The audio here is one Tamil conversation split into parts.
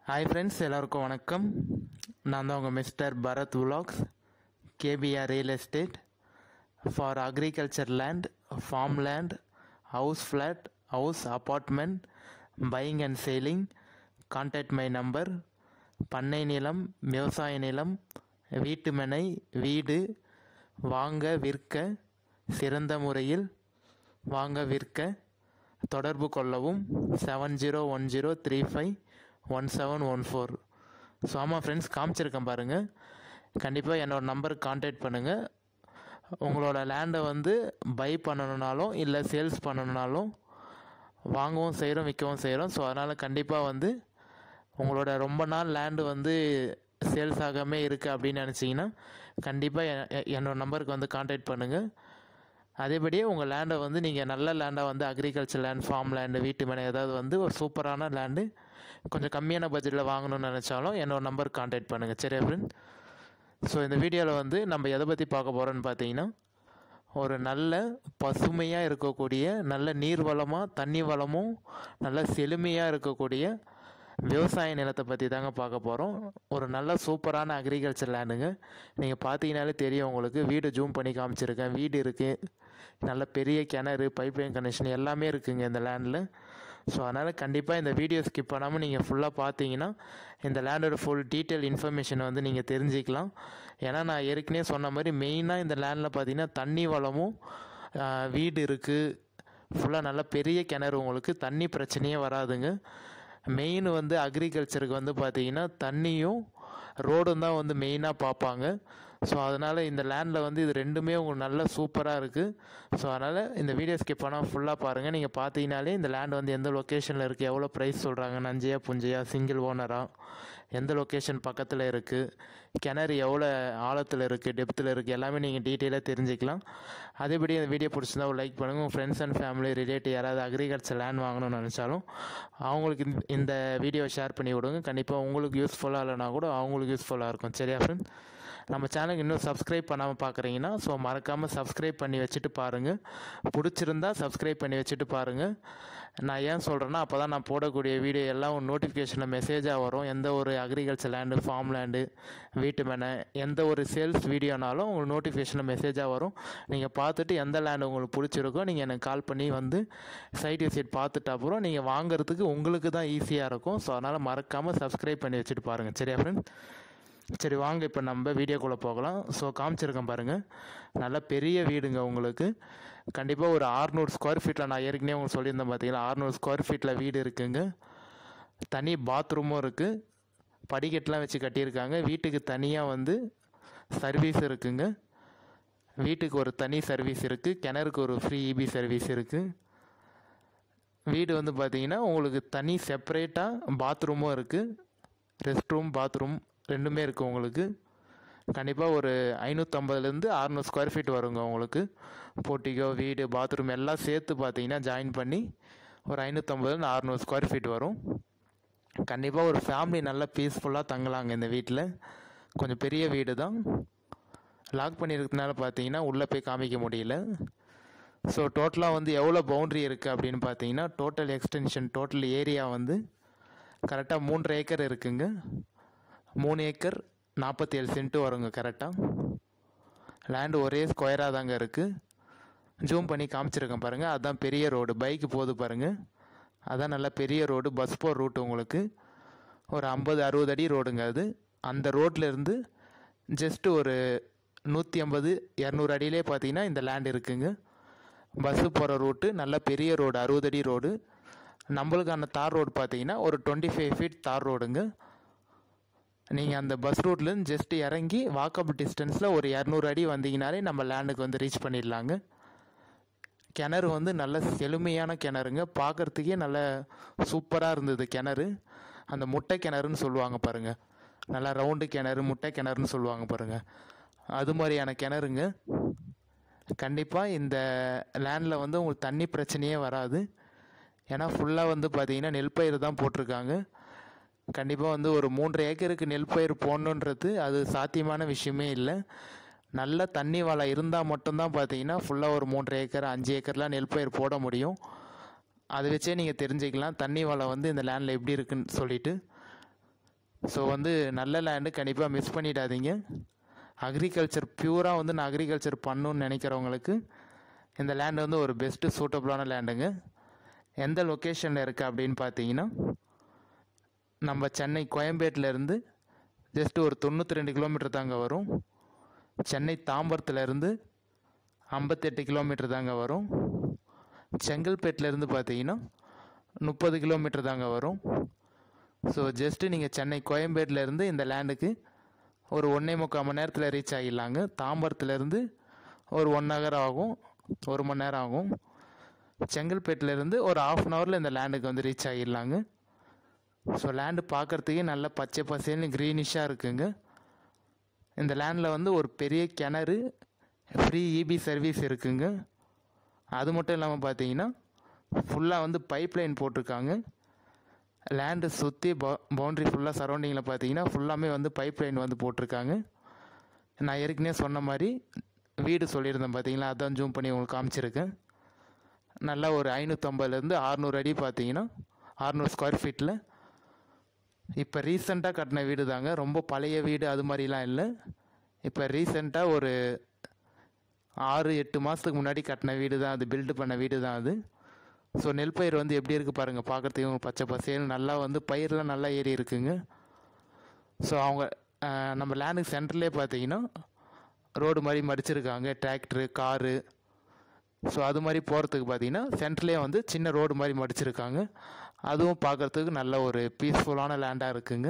ஹாய் ஃப்ரெண்ட்ஸ் எல்லாருக்கும் வணக்கம் நான் தான் உங்கள் mister Bharath vlogs KPR real estate for agriculture land farm land house flat house apartment buying and selling contact my number பண்ணை நிலம் விவசாய நிலம் வீட்டுமனை வீடு வாங்க விற்க சிறந்த முறையில் வாங்க விற்க தொடர்பு கொள்ளவும் seven zero one zero three five one seven one four so ஆமாம் ஃப்ரெண்ட்ஸ் காமிச்சிருக்கேன் பாருங்கள் கண்டிப்பாக என்னோட நம்பருக்கு காண்டாக்ட் பண்ணுங்கள் உங்களோட லேண்டை வந்து பை பண்ணணுனாலும் இல்லை சேல்ஸ் பண்ணணுனாலும் வாங்கவும் செய்கிறோம் விற்கவும் செய்கிறோம் ஸோ அதனால் கண்டிப்பாக வந்து உங்களோட ரொம்ப நாள் லேண்டு வந்து சேல்ஸ் ஆகாமே இருக்குது அப்படின்னு நினச்சிங்கன்னா கண்டிப்பாக என்னோட நம்பருக்கு வந்து காண்டாக்ட் பண்ணுங்கள் அதேபடியே உங்கள் லேண்டை வந்து நீங்கள் நல்ல லேண்டாக வந்து அக்ரிகல்ச்சர் லேண்ட் ஃபார்ம் லேண்டு வீட்டு மனை ஏதாவது வந்து ஒரு சூப்பரான லேண்டு கொஞ்சம் கம்மியான பட்ஜெட்டில் வாங்கணும்னு நினச்சாலும் என்னோட நம்பருக்கு காண்டாக்ட் பண்ணுங்கள் சரியா ஃப்ரெண்ட் ஸோ இந்த வீடியோவில் வந்து நம்ம எதை பற்றி பார்க்க போகிறோன்னு பார்த்தீங்கன்னா ஒரு நல்ல பசுமையாக இருக்கக்கூடிய நல்ல நீர் வளமாக தண்ணி வளமும் நல்ல செழுமையாக இருக்கக்கூடிய விவசாய நிலத்தை பற்றி தாங்க பார்க்க போகிறோம் ஒரு நல்ல சூப்பரான அக்ரிகல்ச்சர் லேண்டுங்க நீங்கள் பார்த்தீங்கனாலே தெரியும் உங்களுக்கு வீடு ஜூம் பண்ணி காமிச்சிருக்கேன் வீடு இருக்குது நல்ல பெரிய கிணறு பைப்லைன் கனெக்ஷன் எல்லாமே இருக்குங்க இந்த லேண்டில் ஸோ அதனால் கண்டிப்பாக இந்த வீடியோ ஸ்கிப் பண்ணாமல் நீங்கள் ஃபுல்லாக பார்த்தீங்கன்னா இந்த லேண்டோட ஃபுல் டீட்டெயில் இன்ஃபர்மேஷனை வந்து நீங்கள் தெரிஞ்சுக்கலாம் ஏன்னா நான் ஏற்கனவே சொன்ன மாதிரி மெயினாக இந்த லேண்டில் பார்த்தீங்கன்னா தண்ணி வளமும் ஆஹ், வீடு இருக்குது ஃபுல்லாக நல்ல பெரிய கிணறு உங்களுக்கு தண்ணி பிரச்சனையே வராதுங்க மெயின் வந்து அக்ரிகல்ச்சருக்கு வந்து பார்த்தீங்கன்னா தண்ணியும் ரோடும் தான் வந்து மெயினாக பார்ப்பாங்க ஸோ அதனால் இந்த லேண்டில் வந்து இது ரெண்டுமே உங்களுக்கு நல்ல சூப்பராக இருக்குது ஸோ அதனால் இந்த வீடியோ ஸ்கிப் பண்ணால் ஃபுல்லாக பாருங்கள் நீங்கள் பார்த்தீங்கனாலே இந்த லேண்ட் வந்து எந்த லொக்கேஷனில் இருக்குது எவ்வளோ ப்ரைஸ் சொல்கிறாங்க நஞ்சையா புஞ்சையா சிங்கிள் ஓனரா எந்த லொக்கேஷன் பக்கத்தில் இருக்குது கிணறு எவ்வளோ ஆழத்தில் இருக்குது டெப்த்தில் இருக்குது எல்லாமே நீங்கள் டீட்டெயிலாக தெரிஞ்சுக்கலாம் அதேபடி இந்த வீடியோ பிடிச்சிருந்தா ஒரு லைக் பண்ணுங்கள் உங்கள் ஃப்ரெண்ட்ஸ் அண்ட் ஃபேமிலி ரிலேட்டிவ் யாராவது அக்ரிகல்ச்சர் லேண்ட் வாங்கணும்னு நினச்சாலும் அவங்களுக்கு இந்த- இந்த வீடியோ ஷேர் பண்ணி விடுங்க கண்டிப்பாக உங்களுக்கு யூஸ்ஃபுல்லாக இல்லைனா கூட அவங்களுக்கு யூஸ்ஃபுல்லாக இருக்கும் சரியா ஃப்ரெண்ட் நம்ம சேனலுக்கு இன்னும் சப்ஸ்கிரைப் பண்ணாமல் பார்க்குறீங்கன்னா ஸோ மறக்காமல் சப்ஸ்கிரைப் பண்ணி வச்சுட்டு பாருங்கள் பிடிச்சிருந்தா சப்ஸ்கிரைப் பண்ணி வச்சுட்டு பாருங்கள் நான் ஏன் சொல்கிறேன்னா அப்போ தான் நான் போடக்கூடிய வீடியோ எல்லாம் ஒரு நோட்டிஃபிகேஷனில் மெசேஜாக வரும் எந்த ஒரு அக்ரிகல்ச்சர் லேண்டு ஃபார்ம் லேண்டு வீட்டு மேனை எந்த ஒரு சேல்ஸ் வீடியோனாலும் உங்களுக்கு நோட்டிஃபிகேஷனில் மெசேஜாக வரும் நீங்கள் பார்த்துட்டு எந்த லேண்டு உங்களுக்கு பிடிச்சிருக்கோ நீங்கள் எனக்கு கால் பண்ணி வந்து சைட் விசிட் பார்த்துட்டு அப்புறம் நீங்கள் வாங்குறதுக்கு உங்களுக்கு தான் ஈஸியாக இருக்கும் ஸோ அதனால் மறக்காமல் சப்ஸ்கிரைப் பண்ணி வச்சுட்டு பாருங்கள் சரியா ஃப்ரெண்ட் சரி வாங்க இப்போ நம்ம வீடியோக்குள்ளே போகலாம் ஸோ காமிச்சிருக்கேன் பாருங்கள் நல்ல பெரிய வீடுங்க உங்களுக்கு கண்டிப்பாக ஒரு 600 ஸ்கொயர் ஃபீட்டில் நான் ஏற்கனவே உங்களுக்கு சொல்லியிருந்தேன் பார்த்தீங்களா 600 ஸ்கொயர் ஃபீட்டில் வீடு இருக்குங்க தனி பாத்ரூமும் இருக்குது படிக்கட்டுலாம் வச்சு கட்டியிருக்காங்க வீட்டுக்கு தனியாக வந்து சர்வீஸ் இருக்குங்க வீட்டுக்கு ஒரு தனி சர்வீஸ் இருக்குது கிணறுக்கு ஒரு ஃப்ரீ இபி சர்வீஸ் இருக்குது வீடு வந்து பார்த்தீங்கன்னா உங்களுக்கு தனி செப்பரேட்டாக பாத்ரூமும் இருக்குது ரெஸ்ட் ரூம் பாத்ரூம் ரெண்டுமே இருக்குது உங்களுக்கு கண்டிப்பாக ஒரு ஐநூற்றம்பதுலேருந்து அறநூறு ஸ்கொயர் ஃபீட் வருங்க உங்களுக்கு போட்டிகோ வீடு பாத்ரூம் எல்லாம் சேர்த்து பார்த்தீங்கன்னா ஜாயின் பண்ணி ஒரு ஐநூற்றம்பதுலேருந்து அறநூறு ஸ்கொயர் ஃபீட் வரும் கண்டிப்பாக ஒரு ஃபேமிலி நல்லா பீஸ்ஃபுல்லாக தங்கலாங்க இந்த வீட்டில் கொஞ்சம் பெரிய வீடு தான் லாக் பண்ணியிருக்கிறதுனால பார்த்தீங்கன்னா உள்ளே போய் காமிக்க முடியல ஸோ டோட்டலாக வந்து எவ்வளோ பவுண்ட்ரி இருக்குது அப்படின்னு பார்த்தீங்கன்னா டோட்டல் எக்ஸ்டென்ஷன் டோட்டல் ஏரியா வந்து கரெக்டாக மூன்றரை ஏக்கர் இருக்குங்க மூணு ஏக்கர் நாற்பத்தி ஏழு சென்ட்டு வருங்க கரெக்டாக லேண்டு ஒரே ஸ்கொயராக தாங்க இருக்குது ஜூம் பண்ணி காமிச்சிருக்கேன் பாருங்கள் அதுதான் பெரிய ரோடு பைக்கு போகுது பாருங்கள் அதான் நல்ல பெரிய ரோடு பஸ் போகிற ரூட் உங்களுக்கு ஒரு ஐம்பது அறுபது அடி ரோடுங்க அது அந்த ரோட்ல இருந்து ஜஸ்ட் ஒரு நூற்றி ஐம்பது இரநூறு அடியிலே பார்த்தீங்கன்னா இந்த லேண்ட் இருக்குங்க பஸ்ஸு போகிற ரூட்டு நல்ல பெரிய ரோடு அறுபது அடி ரோடு நம்மளுக்கான தார் ரோடு பார்த்தீங்கன்னா ஒரு டுவெண்ட்டி ஃபைவ் ஃபீட் தார் ரோடுங்க நீங்கள் அந்த பஸ் ரூட்லேருந்து ஜஸ்ட் இறங்கி வாக்கபிள் டிஸ்டன்ஸில் ஒரு இரநூறு அடி வந்தீங்கனாலே நம்ம லேண்டுக்கு வந்து ரீச் பண்ணிடலாங்க கிணறு வந்து நல்ல செழுமையான கிணறுங்க பார்க்குறதுக்கே நல்ல சூப்பராக இருந்தது கிணறு அந்த முட்டை கிணறுன்னு சொல்லுவாங்க பாருங்க நல்லா ரவுண்டு கிணறு முட்டை கிணறுன்னு சொல்லுவாங்க பாருங்க அது மாதிரியான கிணறுங்க கண்டிப்பாக இந்த லேண்டில் வந்து உங்களுக்கு தண்ணி பிரச்சனையே வராது ஏன்னா ஃபுல்லாக வந்து பார்த்தீங்கன்னா நெல் பயிர் தான் போட்டிருக்காங்க கண்டிப்பாக வந்து ஒரு மூன்று ஏக்கருக்கு நெல் பயிர் போடணுன்றது அது சாத்தியமான விஷயமே இல்லை நல்ல தண்ணி வளம் இருந்தால் மட்டும்தான் பார்த்தீங்கன்னா ஃபுல்லாக ஒரு மூன்று ஏக்கர் அஞ்சு ஏக்கர்லாம் நெல் பயிர் போட முடியும் அதை வச்சே நீங்கள் தெரிஞ்சுக்கலாம் தண்ணி வளம் வந்து இந்த லேண்டில் எப்படி இருக்குன்னு சொல்லிட்டு ஸோ வந்து நல்ல லேண்டு கண்டிப்பாக மிஸ் பண்ணிடாதீங்க அக்ரிகல்ச்சர் பியூராக வந்து நான் அக்ரிகல்ச்சர் பண்ணணும்னு நினைக்கிறவங்களுக்கு இந்த லேண்ட் வந்து ஒரு பெஸ்ட்டு சூட்டபுளான லேண்டுங்க எந்த லொக்கேஷனில் இருக்குது அப்படின்னு பார்த்தீங்கன்னா நம்ம சென்னை கோயம்பேட்டிலேருந்து ஜஸ்ட் ஒரு தொண்ணூற்றி ரெண்டு கிலோமீட்டர் தாங்க வரும் சென்னை தாம்பரத்துலேருந்து ஐம்பத்தெட்டு கிலோமீட்டர் தாங்க வரும் செங்கல்பேட்டிலேருந்து பார்த்தீங்கன்னா முப்பது கிலோமீட்டர் தாங்க வரும் ஸோ ஜஸ்ட்டு நீங்கள் சென்னை கோயம்பேட்டிலேருந்து இந்த லேண்டுக்கு ஒரு ஒன்றே முக்கால் மணி நேரத்தில் ரீச் ஆகிடலாங்க தாம்பரத்துலேருந்து ஒரு ஒன் ஹவர் ஆகும் ஒரு மணி நேரம் ஆகும் செங்கல்பேட்டிலேருந்து ஒரு ஆஃப் அன் ஹவரில் இந்த லேண்டுக்கு வந்து ரீச் ஆகிடலாங்க ஸோ லேண்டு பார்க்குறதுக்கே நல்ல பச்சை பசேல்னு க்ரீனிஷாக இருக்குங்க இந்த லேண்டில் வந்து ஒரு பெரிய கிணறு ஃப்ரீ இபி சர்வீஸ் இருக்குங்க அது மட்டும் இல்லாமல் பார்த்தீங்கன்னா ஃபுல்லாக வந்து பைப் லைன் போட்டிருக்காங்க லேண்டு சுற்றி ப பவுண்ட்ரி ஃபுல்லாக சரௌண்டிங்கில் பார்த்தீங்கன்னா ஃபுல்லாமே வந்து பைப் லைன் வந்து போட்டிருக்காங்க நான் ஏற்கனவே சொன்ன மாதிரி வீடு சொல்லியிருந்தேன் பார்த்தீங்களா அதான் ஜூம் பண்ணி உங்களுக்கு காமிச்சிருக்கேன் நல்லா ஒரு ஐநூற்றம்பதுலேருந்து அறநூறு அடி பார்த்தீங்கன்னா அறநூறு ஸ்கொயர் ஃபீட்டில் இப்போ ரீசெண்டாக கட்டின வீடு தாங்க ரொம்ப பழைய வீடு அது மாதிரிலாம் இல்லை இப்போ ரீசெண்டாக ஒரு ஆறு எட்டு மாதத்துக்கு முன்னாடி கட்டின வீடு தான் அது பில்டு பண்ண வீடு தான் அது ஸோ நெல் பயிர் வந்து எப்படி இருக்குது பாருங்கள் பார்க்குறதுக்கு பச்சை பசேல் நல்லா வந்து பயிரெலாம் நல்லா ஏறி இருக்குங்க ஸோ அவங்க அஹ், நம்ம லேண்டுக்கு சென்டர்லேயே பார்த்தீங்கன்னா ரோடு மாதிரி மடிச்சிருக்காங்க டிராக்டரு காரு ஸோ அது மாதிரி போகிறதுக்கு பார்த்தீங்கன்னா சென்டர்லேயே வந்து சின்ன ரோடு மாதிரி மடிச்சிருக்காங்க அதுவும் பார்க்குறதுக்கு நல்ல ஒரு பீஸ்ஃபுல்லான லேண்டாக இருக்குங்க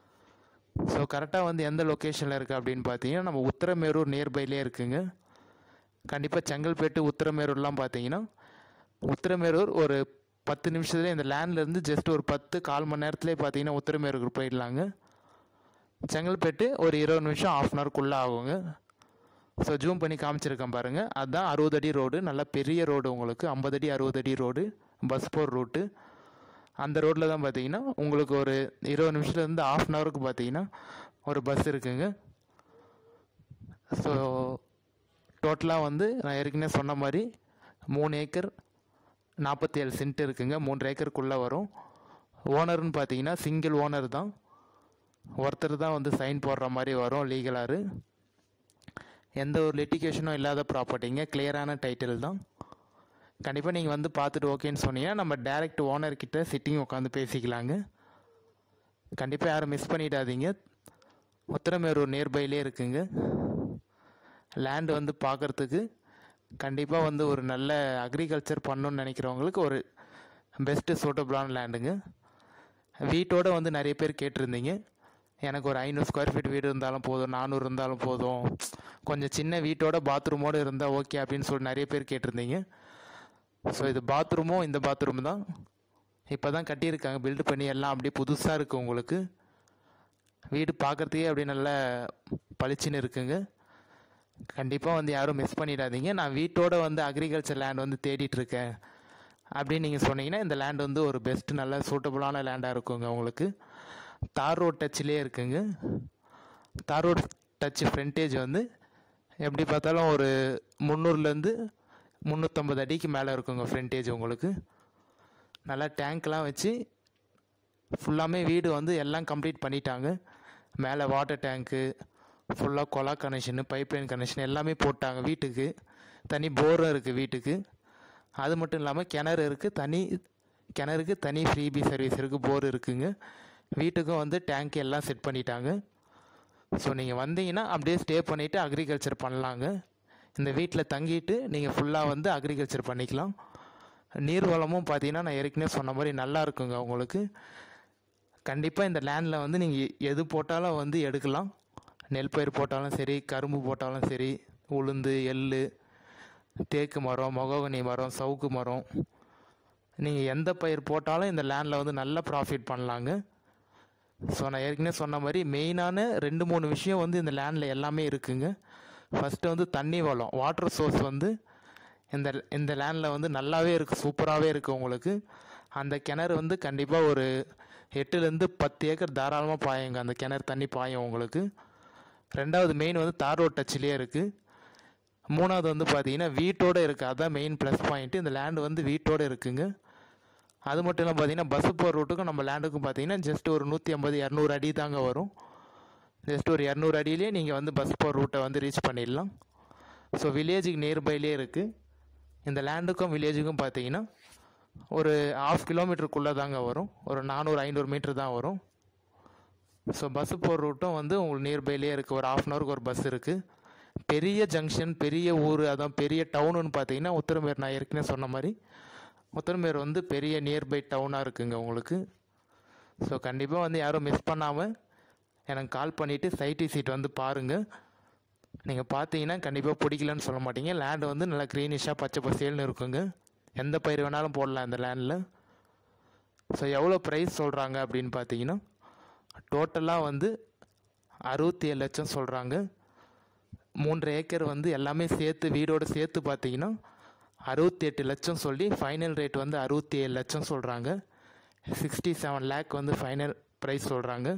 ஸோ கரெக்டாக வந்து எந்த லொக்கேஷனில் இருக்குது அப்படின்னு பார்த்தீங்கன்னா நம்ம உத்தரமேரூர் நியர்பைலே இருக்குங்க கண்டிப்பாக செங்கல்பேட்டு உத்தரமேரூர்லாம் பார்த்தீங்கன்னா உத்தரமேரூர் ஒரு பத்து நிமிஷத்துல இந்த லேண்ட்லேருந்து ஜஸ்ட் ஒரு பத்து கால் மணி நேரத்துலேயே பார்த்தீங்கன்னா உத்தரமேரூருக்கு போயிடலாங்க செங்கல்பேட்டு ஒரு இருபது நிமிஷம் ஆஃப் அன் ஹவர்க்குள்ளே ஆகுங்க ஸோ ஜூம் பண்ணி காமிச்சிருக்கேன் பாருங்கள் அதுதான் அறுபது அடி ரோடு நல்ல பெரிய ரோடு உங்களுக்கு ஐம்பது அடி அறுபது அடி ரோடு பஸ் போகிற ரூட்டு அந்த ரோட்டில் தான் பார்த்தீங்கன்னா உங்களுக்கு ஒரு இருபது நிமிஷத்துலேருந்து ஆஃப் அன் ஹவருக்கு பார்த்தீங்கன்னா ஒரு பஸ் இருக்குங்க ஸோ டோட்டலாக வந்து நான் ஏற்கனவே சொன்ன மாதிரி மூணு ஏக்கர் நாற்பத்தி ஏழு சென்ட் இருக்குங்க மூன்று ஏக்கருக்குள்ளே வரும் ஓனர்னு பார்த்தீங்கன்னா சிங்கிள் ஓனர் தான் ஒருத்தர் தான் வந்து சைன் போடுற மாதிரி வரும் லீகலாரு எந்த ஒரு லிட்டிகேஷனும் இல்லாத ப்ராப்பர்ட்டிங்க கிளியரான டைட்டில் தான் கண்டிப்பாக நீங்கள் வந்து பார்த்துட்டு ஓகேன்னு சொன்னீங்கன்னா நம்ம டேரெக்ட் ஓனர்கிட்ட சிட்டிங் உட்காந்து பேசிக்கலாங்க கண்டிப்பாக யாரும் மிஸ் பண்ணிடாதீங்க உத்தரமேரூர் நியர்பைலே இருக்குங்க லேண்ட் வந்து பார்க்குறதுக்கு கண்டிப்பாக வந்து ஒரு நல்ல அக்ரிகல்ச்சர் பண்ணணும்னு நினைக்கிறவங்களுக்கு ஒரு பெஸ்ட்டு சூட்டபுளான லேண்டுங்க வீட்டோட வந்து நிறைய பேர் கேட்டிருந்தீங்க எனக்கு ஒரு ஐநூறு ஸ்கொயர் ஃபீட் வீடு இருந்தாலும் போதும் நானூறு இருந்தாலும் போதும் கொஞ்சம் சின்ன வீட்டோட பாத்ரூமோடு இருந்தால் ஓகே அப்படின்னு சொல்லி நிறைய பேர் கேட்டிருந்தீங்க ஸோ இது பாத்ரூமும் இந்த பாத்ரூம் தான் இப்போ தான் கட்டியிருக்காங்க பில்டு பண்ணி எல்லாம் அப்படியே புதுசாக இருக்குது உங்களுக்கு வீடு பார்க்குறதுக்கே அப்படியே நல்லா பளிச்சுன்னு இருக்குங்க கண்டிப்பாக வந்து யாரும் மிஸ் பண்ணிடாதீங்க நான் வீட்டோட வந்து அக்ரிகல்ச்சர் லேண்ட் வந்து தேடிட்டு இருக்கேன் அப்படின்னு நீங்கள் சொன்னீங்கன்னா இந்த லேண்ட் வந்து ஒரு பெஸ்ட் நல்ல சூட்டபுளான லேண்டாக இருக்குங்க உங்களுக்கு தார் ரோட் டச்சிலே இருக்குங்க தார் ரோட் டச் ஃப்ரண்டேஜ் வந்து எப்படி பார்த்தாலும் ஒரு முந்நூறுலேருந்து முந்நூற்றம்பது அடிக்கு மேலே இருக்குங்க ஃப்ரண்டேஜ் உங்களுக்கு நல்லா டேங்க்லாம் வச்சு ஃபுல்லாமே வீடு வந்து எல்லாம் கம்ப்ளீட் பண்ணிட்டாங்க மேலே வாட்டர் டேங்க்கு ஃபுல்லாக கொலா கனெக்ஷனு பைப்லைன் கனெக்ஷன் எல்லாமே போட்டாங்க வீட்டுக்கு தனி போரும் இருக்குது வீட்டுக்கு அது மட்டும் இல்லாமல் கிணறு இருக்குது தனி கிணறுக்கு தனி ஃப்ரீபி சர்வீஸ் இருக்குது போர் இருக்குங்க வீட்டுக்கும் வந்து டேங்க் எல்லாம் செட் பண்ணிட்டாங்க ஸோ நீங்கள் வந்தீங்கன்னா அப்படியே ஸ்டே பண்ணிவிட்டு அக்ரிகல்ச்சர் பண்ணலாங்க இந்த வீட்டில் தங்கிட்டு நீங்கள் ஃபுல்லாக வந்து அக்ரிகல்ச்சர் பண்ணிக்கலாம் நீர் வளமும் பார்த்தீங்கன்னா நான் ஏற்கனவே சொன்ன மாதிரி நல்லா இருக்குங்க உங்களுக்கு கண்டிப்பாக இந்த லேண்டில் வந்து நீங்கள் எது போட்டாலும் வந்து எடுக்கலாம் நெல் பயிர் போட்டாலும் சரி கரும்பு போட்டாலும் சரி உளுந்து எள் தேக்கு மரம் மொகவனி மரம் சவுக்கு மரம் நீங்கள் எந்த பயிர் போட்டாலும் இந்த லேண்டில் வந்து நல்ல ப்ராஃபிட் பண்ணலாங்க ஸோ நான் ஏற்கனவே சொன்ன மாதிரி மெயினான ரெண்டு மூணு விஷயம் வந்து இந்த லேண்டில் எல்லாமே இருக்குங்க ஃபஸ்ட்டு வந்து தண்ணி வளம் வாட்டர் சோர்ஸ் வந்து இந்த இந்த லேண்டில் வந்து நல்லாவே இருக்குது சூப்பராகவே இருக்குது உங்களுக்கு அந்த கிணறு வந்து கண்டிப்பாக ஒரு எட்டுலேருந்து பத்து ஏக்கர் தாராளமாக பாயுங்க அந்த கிணறு தண்ணி பாயும் உங்களுக்கு ரெண்டாவது மெயின் வந்து தார் ரோட் டச்சிலே இருக்குது மூணாவது வந்து பார்த்தீங்கன்னா வீட்டோடு இருக்குது அதுதான் மெயின் ப்ளஸ் பாயிண்ட்டு இந்த லேண்டு வந்து வீட்டோடு இருக்குங்க அது மட்டும் இல்லாமல் பார்த்தீங்கன்னா பஸ்ஸு போகிற ரூட்டுக்கும் நம்ம லேண்டுக்கும் பார்த்தீங்கன்னா ஜஸ்ட் ஒரு நூற்றி ஐம்பது இரநூறு அடி தாங்க வரும் ஜஸ்ட் ஒரு இரநூறு அடியிலே நீங்கள் வந்து பஸ் போகிற ரூட்டை வந்து ரீச் பண்ணிடலாம் ஸோ வில்லேஜுக்கு நியர்பைலே இருக்குது இந்த லேண்டுக்கும் வில்லேஜுக்கும் பார்த்தீங்கன்னா ஒரு ஆஃப் கிலோமீட்டருக்குள்ளே தாங்க வரும் ஒரு நானூறு ஐநூறு மீட்டர் தான் வரும் ஸோ பஸ்ஸு போகிற ரூட்டும் வந்து உங்களுக்கு நியர்பைலே இருக்குது ஒரு ஆஃப் அன் ஹவருக்கு ஒரு பஸ் இருக்குது பெரிய ஜங்ஷன் பெரிய ஊர் அதான் பெரிய டவுனுன்னு பார்த்தீங்கன்னா உத்தரமேர் நான் ஏற்கனவே சொன்ன மாதிரி உத்தரமேர் வந்து பெரிய நியர்பை டவுனாக இருக்குங்க உங்களுக்கு ஸோ கண்டிப்பாக வந்து யாரும் மிஸ் பண்ணாமல் எனக்கு கால் பண்ணிவிட்டு சைட் விசிட் வந்து பாருங்கள் நீங்கள் பார்த்தீங்கன்னா கண்டிப்பாக பிடிக்கலன்னு சொல்ல மாட்டீங்க லேண்டு வந்து நல்லா க்ரீனிஷாக பச்சை பசேல்னு இருக்குங்க எந்த பயிர் வேணாலும் போடலாம் இந்த லேண்டில் ஸோ எவ்வளோ ப்ரைஸ் சொல்கிறாங்க அப்படின்னு பார்த்தீங்கன்னா டோட்டலாக வந்து அறுபத்தி ஏழு லட்சம் சொல்கிறாங்க மூன்று ஏக்கர் வந்து எல்லாமே சேர்த்து வீடோடு சேர்த்து பார்த்தீங்கன்னா அறுபத்தி எட்டு லட்சம் சொல்லி ஃபைனல் ரேட் வந்து அறுபத்தி ஏழு லட்சம் சொல்கிறாங்க சிக்ஸ்டி செவன் லேக் வந்து ஃபைனல் ப்ரைஸ் சொல்கிறாங்க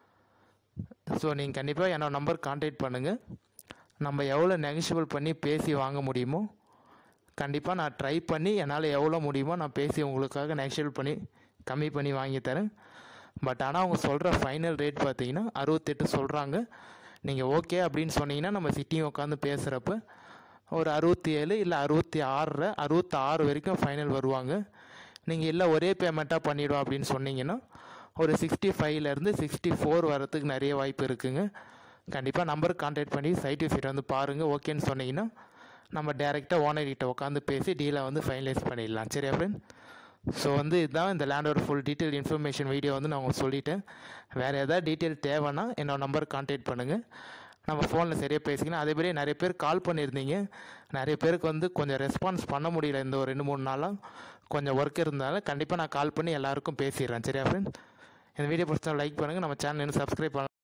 ஸோ நீங்கள் கண்டிப்பாக என்னோட நம்பர் கான்டாக்ட் பண்ணுங்கள் நம்ம எவ்வளோ நெகஷியபிள் பண்ணி பேசி வாங்க முடியுமோ கண்டிப்பாக நான் ட்ரை பண்ணி என்னால் எவ்வளோ முடியுமோ நான் பேசி உங்களுக்காக நெகஷியபிள் பண்ணி கம்மி பண்ணி வாங்கி தரேன் பட் ஆனால் அவங்க சொல்கிற ஃபைனல் ரேட் பார்த்தீங்கன்னா அறுபத்தெட்டு சொல்கிறாங்க நீங்கள் ஓகே அப்படின்னு சொன்னீங்கன்னா நம்ம சிட்டியும் உட்காந்து பேசுகிறப்ப ஒரு அறுபத்தி ஏழு இல்லை அறுபத்தி ஆறரை அறுபத்தி ஆறு வரைக்கும் ஃபைனல் வருவாங்க நீங்கள் இல்லை ஒரே பேமெண்ட்டாக பண்ணிவிடும் அப்படின்னு சொன்னீங்கன்னா ஒரு சிக்ஸ்டி ஃபைவ்லேருந்து சிக்ஸ்டி ஃபோர் வரத்துக்கு நிறைய வாய்ப்பு இருக்குங்க கண்டிப்பாக நம்பருக்கு கான்டாக்ட் பண்ணி சைட் விசிட் வந்து பாருங்கள் ஓகேன்னு சொன்னீங்கன்னா நம்ம டேரெக்டாக ஓனர்கிட்ட உட்காந்து பேசி டீலை வந்து ஃபைனலைஸ் பண்ணிடலாம் சரியா ஃப்ரெண்ட் ஸோ வந்து இதுதான் இந்த லேண்டோட ஃபுல் டீட்டெயில் இன்ஃபர்மேஷன் வீடியோ வந்து நான் உங்களுக்கு சொல்லிட்டேன் வேறு எதாவது டீட்டெயில் தேவைன்னா என்னோட நம்பருக்கு கான்டாக்ட் பண்ணுங்கள் நம்ம ஃபோனில் சரியாக பேசிக்கலாம் அதே மாதிரி நிறைய பேர் கால் பண்ணியிருந்தீங்க நிறைய பேருக்கு வந்து கொஞ்சம் ரெஸ்பான்ஸ் பண்ண முடியல இந்த ஒரு ரெண்டு மூணு நாளாக கொஞ்சம் ஒர்க் இருந்தாலும் கண்டிப்பாக நான் கால் பண்ணி எல்லாருக்கும் பேசிடுறேன் சரியா ஃப்ரெண்ட் இந்த வீடியோ பிடிச்சா லைக் பண்ணுங்கள் நம்ம சேனல் இன்னும் சப்ஸ்கிரைப் பண்ணலாம்